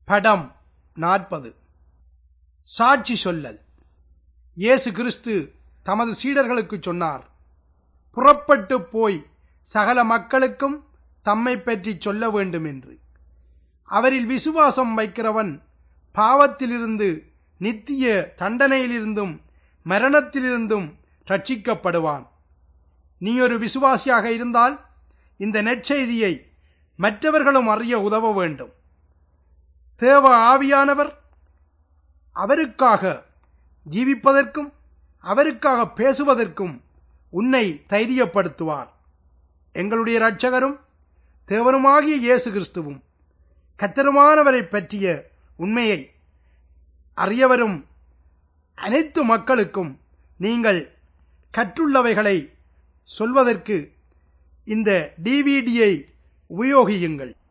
படம் நாற்பது சாட்சி சொல்லல் இயேசு கிறிஸ்து தமது சீடர்களுக்கு சொன்னார் புறப்பட்டு போய் சகல மக்களுக்கும் தம்மை பற்றி சொல்ல வேண்டும் என்று அவரில் விசுவாசம் வைக்கிறவன் பாவத்திலிருந்து நித்திய தண்டனையிலிருந்தும் மரணத்திலிருந்தும் ரட்சிக்கப்படுவான் நீ ஒரு விசுவாசியாக இருந்தால் இந்த நற்செய்தியை மற்றவர்களும் அறிய உதவ வேண்டும் தேவ ஆவியானவர் அவருக்காக ஜீவிப்பதற்கும் அவருக்காக பேசுவதற்கும் உன்னை தைரியப்படுத்துவார் எங்களுடைய இரட்சகரும் தேவருமாகிய இயேசு கிறிஸ்துவும் கத்தருமானவரை பற்றிய உண்மையை அறியவரும் அனைத்து மக்களுக்கும் நீங்கள் கற்றுள்ளவைகளை சொல்வதற்கு இந்த டிவிடியை உபயோகியுங்கள்